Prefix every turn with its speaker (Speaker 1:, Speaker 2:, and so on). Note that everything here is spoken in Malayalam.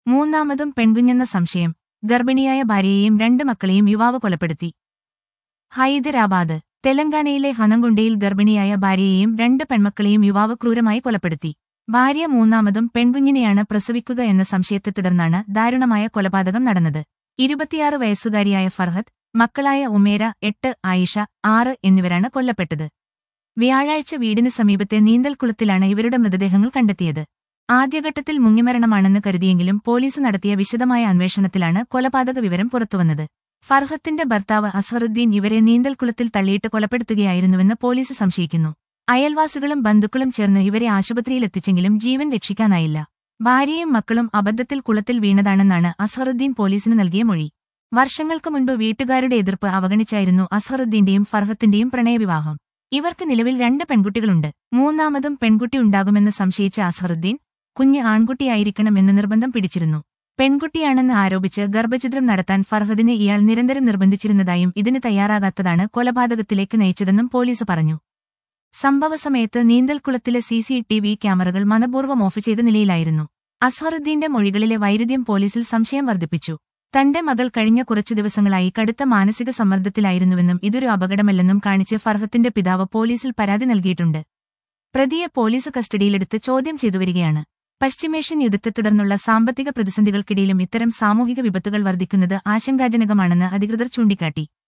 Speaker 1: മൂന്നാമതും പെൺകുഞ്ഞെന്ന സംശയം ഗർഭിണിയായ ഭാര്യയെയും രണ്ട് മക്കളെയും യുവാവ് കൊലപ്പെടുത്തി ഹൈദരാബാദ് തെലങ്കാനയിലെ ഹനംകുണ്ടയിൽ ഗർഭിണിയായ ഭാര്യയെയും രണ്ട് പെൺമക്കളെയും യുവാവ് ക്രൂരമായി കൊലപ്പെടുത്തി ഭാര്യ മൂന്നാമതും പെൺകുഞ്ഞിനെയാണ് പ്രസവിക്കുക എന്ന സംശയത്തെ തുടർന്നാണ് ദാരുണമായ കൊലപാതകം നടന്നത് ഇരുപത്തിയാറ് വയസ്സുകാരിയായ ഫർഹത്ത് മക്കളായ ഉമേര എട്ട് ആയിഷ ആറ് എന്നിവരാണ് കൊല്ലപ്പെട്ടത് വ്യാഴാഴ്ച വീടിന് സമീപത്തെ നീന്തൽക്കുളത്തിലാണ് ഇവരുടെ മൃതദേഹങ്ങൾ കണ്ടെത്തിയത് ആദ്യഘട്ടത്തിൽ മുങ്ങിമരണമാണെന്ന് കരുതിയെങ്കിലും പോലീസ് നടത്തിയ വിശദമായ അന്വേഷണത്തിലാണ് കൊലപാതക വിവരം പുറത്തുവന്നത് ഫർഹത്തിന്റെ ഭർത്താവ് അസ്ഹറുദ്ദീൻ ഇവരെ നീന്തൽക്കുളത്തിൽ തള്ളിയിട്ട് കൊലപ്പെടുത്തുകയായിരുന്നുവെന്ന് പോലീസ് സംശയിക്കുന്നു അയൽവാസികളും ബന്ധുക്കളും ചേർന്ന് ഇവരെ ആശുപത്രിയിലെത്തിച്ചെങ്കിലും ജീവൻ രക്ഷിക്കാനായില്ല ഭാര്യയും മക്കളും അബദ്ധത്തിൽ കുളത്തിൽ വീണതാണെന്നാണ് അസ്ഹറുദ്ദീൻ പോലീസിന് നൽകിയ മൊഴി വർഷങ്ങൾക്ക് മുൻപ് വീട്ടുകാരുടെ എതിർപ്പ് അവഗണിച്ചായിരുന്നു അസ്ഹറുദ്ദീന്റെയും ഫർഹത്തിന്റെയും പ്രണയവിവാഹം ഇവർക്ക് നിലവിൽ രണ്ട് പെൺകുട്ടികളുണ്ട് മൂന്നാമതും പെൺകുട്ടി ഉണ്ടാകുമെന്ന് സംശയിച്ച അസ്ഹറുദ്ദീൻ കുഞ്ഞ് ആൺകുട്ടിയായിരിക്കണമെന്ന് നിർബന്ധം പിടിച്ചിരുന്നു പെൺകുട്ടിയാണെന്ന് ആരോപിച്ച് ഗർഭചിത്രം നടത്താൻ ഫർഹദിനെ ഇയാൾ നിരന്തരം നിർബന്ധിച്ചിരുന്നതായും ഇതിന് തയ്യാറാകാത്തതാണ് കൊലപാതകത്തിലേക്ക് നയിച്ചതെന്നും പോലീസ് പറഞ്ഞു സംഭവസമയത്ത് നീന്തൽക്കുളത്തിലെ സി സി ടി വി ക്യാമറകൾ മനപൂർവ്വം ഓഫ് ചെയ്ത നിലയിലായിരുന്നു അസ്ഹറുദ്ദീന്റെ മൊഴികളിലെ വൈരുദ്ധ്യം പോലീസിൽ സംശയം വർദ്ധിപ്പിച്ചു തന്റെ മകൾ കഴിഞ്ഞ കുറച്ചു ദിവസങ്ങളായി കടുത്ത മാനസിക സമ്മർദ്ദത്തിലായിരുന്നുവെന്നും ഇതൊരു അപകടമല്ലെന്നും കാണിച്ച് ഫർഹത്തിന്റെ പിതാവ് പോലീസിൽ പരാതി നൽകിയിട്ടുണ്ട് പ്രതിയെ പോലീസ് കസ്റ്റഡിയിലെടുത്ത് ചോദ്യം ചെയ്തുവരികയാണ് പശ്ചിമേഷ്യൻ യുദ്ധത്തെ തുടർന്നുള്ള സാമ്പത്തിക പ്രതിസന്ധികൾക്കിടയിലും ഇത്തരം സാമൂഹിക വിപത്തുകൾ വർദ്ധിക്കുന്നത് ആശങ്കാജനകമാണെന്ന് അധികൃതർ ചൂണ്ടിക്കാട്ടി